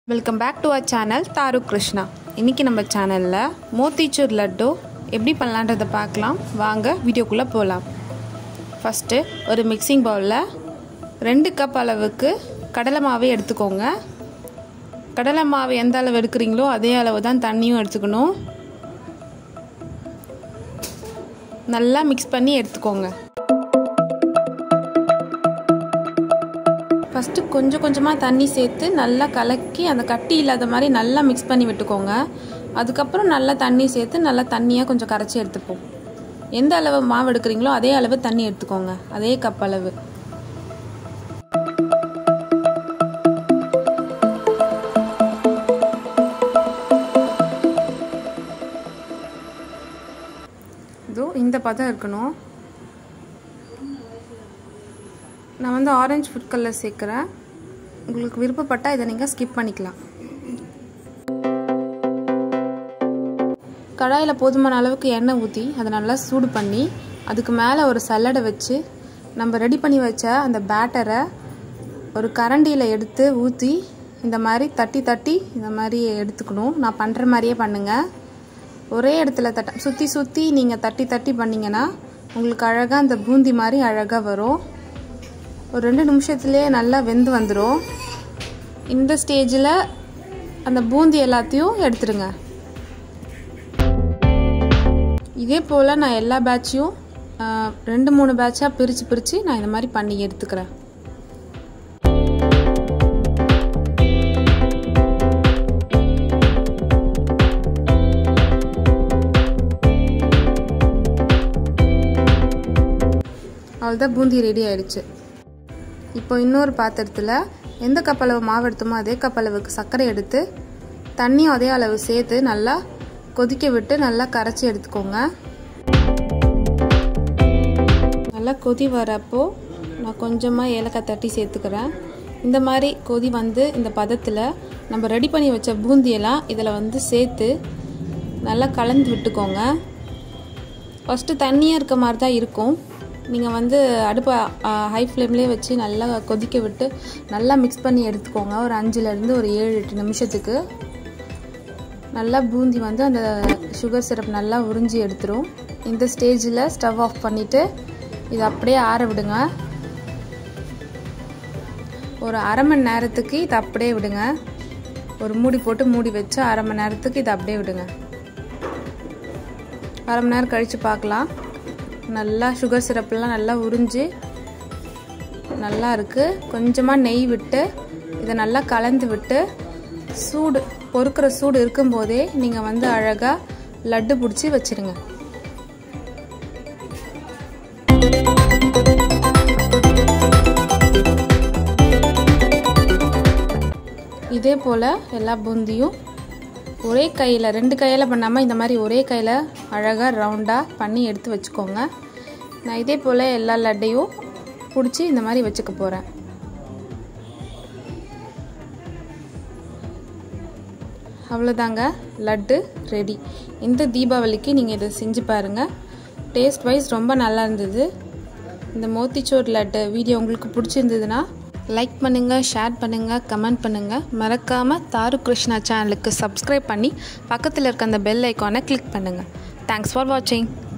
welcome back to our channel தாரு கிருஷ்ணா இன்றைக்கி நம்ம சேனலில் மோத்திச்சூர் லட்டு எப்படி பண்ணலான்றதை பார்க்கலாம் வாங்க வீடியோக்குள்ளே போகலாம் ஃபஸ்ட்டு ஒரு மிக்சிங் பவுலில் ரெண்டு கப் அளவுக்கு கடலை மாவை எடுத்துக்கோங்க கடலை மாவு எந்த அளவு எடுக்கிறீங்களோ அதே அளவு தான் தண்ணியும் எடுத்துக்கணும் நல்லா மிக்ஸ் பண்ணி எடுத்துக்கோங்க ஃபஸ்ட்டு கொஞ்சம் கொஞ்சமாக தண்ணி சேர்த்து நல்லா கலக்கி அந்த கட்டி இல்லாத மாதிரி நல்லா மிக்ஸ் பண்ணி விட்டுக்கோங்க அதுக்கப்புறம் நல்லா தண்ணி சேர்த்து நல்லா தண்ணியாக கொஞ்சம் கரைச்சி எடுத்துப்போம் எந்த அளவு மாவு எடுக்கிறீங்களோ அதே அளவு தண்ணி எடுத்துக்கோங்க அதே கப் அளவு இதோ இந்த பதம் இருக்கணும் நான் வந்து ஆரஞ்சு ஃபுட் கலர் சேர்க்குறேன் உங்களுக்கு விருப்பப்பட்டால் இதை நீங்கள் ஸ்கிப் பண்ணிக்கலாம் கடாயில் போதுமான அளவுக்கு எண்ணெய் ஊற்றி அதை நல்லா சூடு பண்ணி அதுக்கு மேலே ஒரு சல்லடை வச்சு நம்ம ரெடி பண்ணி வச்ச அந்த பேட்டரை ஒரு கரண்டியில் எடுத்து ஊற்றி இந்த மாதிரி தட்டி தட்டி இந்த மாதிரி எடுத்துக்கணும் நான் பண்ணுற மாதிரியே பண்ணுங்கள் ஒரே இடத்துல தட்ட சுற்றி சுற்றி நீங்கள் தட்டி தட்டி பண்ணிங்கன்னா உங்களுக்கு அழகாக அந்த பூந்தி மாதிரி அழகாக வரும் ஒரு ரெண்டு நிமிஷத்துலேயே நல்லா வெந்து வந்துடும் இந்த ஸ்டேஜில் அந்த பூந்தி எல்லாத்தையும் எடுத்துடுங்க இதே போல் நான் எல்லா பேட்சையும் ரெண்டு மூணு பேட்சாக பிரித்து பிரித்து நான் இந்த மாதிரி பண்ணி எடுத்துக்கிறேன் அவ்வளோதான் பூந்தி ரெடி ஆயிடுச்சு இப்போ இன்னொரு பாத்திரத்தில் எந்த கப் அளவு மாவு எடுத்தோமோ அதே கப் அளவுக்கு சர்க்கரை எடுத்து தண்ணியும் அதே அளவு சேர்த்து நல்லா கொதிக்க விட்டு நல்லா கரைச்சி எடுத்துக்கோங்க நல்லா கொதி வரப்போ நான் கொஞ்சமாக ஏலக்காய் தட்டி சேர்த்துக்கிறேன் இந்த மாதிரி கொதி வந்து இந்த பதத்தில் நம்ம ரெடி பண்ணி வச்ச பூந்தியெல்லாம் இதில் வந்து சேர்த்து நல்லா கலந்து விட்டுக்கோங்க ஃபஸ்ட்டு தண்ணியாக இருக்க மாதிரி தான் இருக்கும் நீங்கள் வந்து அடுப்பை ஹை ஃப்ளேம்லேயே வச்சு நல்லா கொதிக்க விட்டு நல்லா மிக்ஸ் பண்ணி எடுத்துக்கோங்க ஒரு அஞ்சுலேருந்து ஒரு ஏழு எட்டு நிமிஷத்துக்கு நல்லா பூந்தி வந்து அந்த சுகர் சிரப் நல்லா உறிஞ்சி எடுத்துரும் இந்த ஸ்டேஜில் ஸ்டவ் ஆஃப் பண்ணிவிட்டு இதை அப்படியே ஆற விடுங்க ஒரு அரை மணி நேரத்துக்கு இதை அப்படியே விடுங்க ஒரு மூடி போட்டு மூடி வச்சு அரை மணி நேரத்துக்கு இதை அப்படியே விடுங்க அரை மணி நேரம் கழித்து பார்க்கலாம் நல்லா சுகர் சிரப்லாம் நல்லா உறிஞ்சி நல்லா இருக்குது கொஞ்சமாக நெய் விட்டு இதை நல்லா கலந்து விட்டு சூடு பொறுக்கிற சூடு இருக்கும்போதே நீங்கள் வந்து அழகாக லட்டு பிடிச்சி வச்சுருங்க இதே போல் எல்லா பூந்தியும் ஒரே கையில் ரெண்டு கையில் பண்ணாமல் இந்த மாதிரி ஒரே கையில் அழகாக ரவுண்டாக பண்ணி எடுத்து வச்சுக்கோங்க நான் இதே போல் எல்லா லட்டையும் பிடிச்சி இந்த மாதிரி வச்சுக்க போகிறேன் அவ்வளோதாங்க லட்டு ரெடி இந்த தீபாவளிக்கு நீங்கள் இதை செஞ்சு பாருங்கள் டேஸ்ட் வைஸ் ரொம்ப நல்லா இருந்தது இந்த மோத்திச்சோர் லட்டு வீடியோ உங்களுக்கு பிடிச்சிருந்ததுன்னா லைக் பண்ணுங்கள் ஷேர் பண்ணுங்கள் கமெண்ட் பண்ணுங்கள் மறக்காமல் தாரு கிருஷ்ணா சேனலுக்கு சப்ஸ்கிரைப் பண்ணி பக்கத்தில் இருக்க அந்த பெல் ஐக்கானை கிளிக் பண்ணுங்கள் தேங்க்ஸ் ஃபார் வாட்சிங்